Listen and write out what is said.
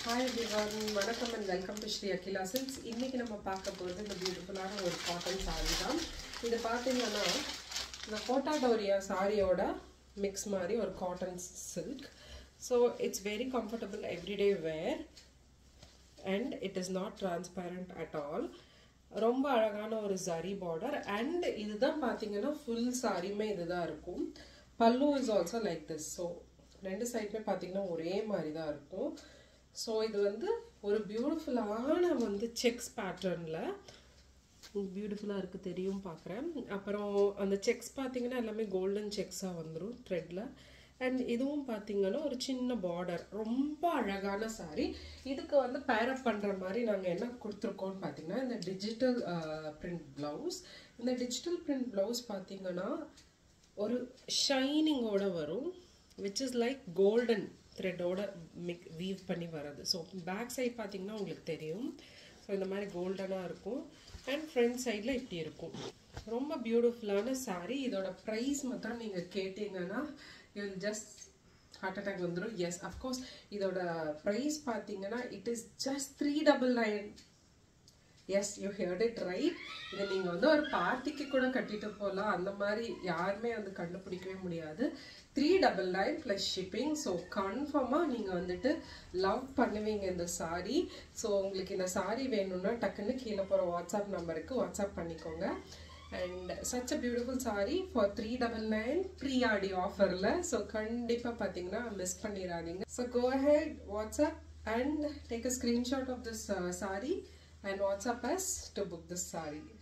Hi everyone வணக்கம் and welcome to Sri Akila silks இன்னைக்கு நம்ம பார்க்க போகிறது இந்த பியூட்டிஃபுல்லான ஒரு காட்டன் சாரி தான் இது பார்த்தீங்கன்னா இந்த கோட்டாடோரியா சாரியோட மிக்ஸ் மாதிரி ஒரு cotton silk so it's very comfortable everyday wear and it is not transparent at all ரொம்ப அழகான ஒரு சரி பார்டர் அண்ட் இதுதான் பார்த்தீங்கன்னா ஃபுல் சாரியுமே இதுதான் இருக்கும் pallu is also like this so ரெண்டு சைடுமே பார்த்தீங்கன்னா ஒரே மாதிரி தான் இருக்கும் ஸோ இது வந்து ஒரு பியூட்டிஃபுல்லான வந்து செக்ஸ் பேட்டர்னில் பியூட்டிஃபுல்லாக இருக்குது தெரியும் பார்க்குறேன் அப்புறம் அந்த செக்ஸ் பார்த்தீங்கன்னா எல்லாமே கோல்டன் செக்ஸாக வந்துடும் த்ரெட்டில் அண்ட் இதுவும் பார்த்தீங்கன்னா ஒரு சின்ன பார்டர் ரொம்ப அழகான சாரி இதுக்கு வந்து பேரப் பண்ணுற மாதிரி நாங்கள் என்ன கொடுத்துருக்கோம்னு பார்த்தீங்கன்னா இந்த டிஜிட்டல் பிரிண்ட் ப்ளவுஸ் இந்த டிஜிட்டல் பிரிண்ட் ப்ளவுஸ் பார்த்தீங்கன்னா ஒரு ஷைனிங்கோட வரும் விச் இஸ் லைக் கோல்டன் த்ரெட்டோட மிக் வீவ் பண்ணி வர்றது ஸோ பேக் சைட் பார்த்தீங்கன்னா உங்களுக்கு தெரியும் ஸோ இந்த மாதிரி கோல்டனாக இருக்கும் அண்ட் ஃப்ரண்ட் சைடில் இப்படி இருக்கும் ரொம்ப பியூட்டிஃபுல்லான சாரீ இதோட ப்ரைஸ் மாத்திரம் நீங்கள் கேட்டிங்கன்னா யூ ஜஸ்ட் ஹார்ட் அட்டாக் வந்துடும் எஸ் அஃப்கோர்ஸ் இதோட ப்ரைஸ் பார்த்தீங்கன்னா it is just three double nine yes you heard it right இதை நீங்கள் வந்து ஒரு பார்ட்டிக்கு கூட கட்டிட்டு போகலாம் அந்த மாதிரி யாருமே வந்து கண்டுபிடிக்கவே முடியாது three double nine plus shipping so கன்ஃபார்மாக நீங்கள் வந்துட்டு லவ் பண்ணுவீங்க இந்த சாரீ ஸோ உங்களுக்கு இந்த சாரீ வேணும்னா டக்குன்னு கீழே போகிற வாட்ஸ்அப் நம்பருக்கு வாட்ஸ்அப் பண்ணிக்கோங்க and such a beautiful sari for three double nine pre Aadi ஆஃபரில் ஸோ கண்டிப்பாக பார்த்தீங்கன்னா மிஸ் பண்ணிடாதீங்க so go ahead WhatsApp and take a screenshot of this sari and WhatsApp us to book this saree.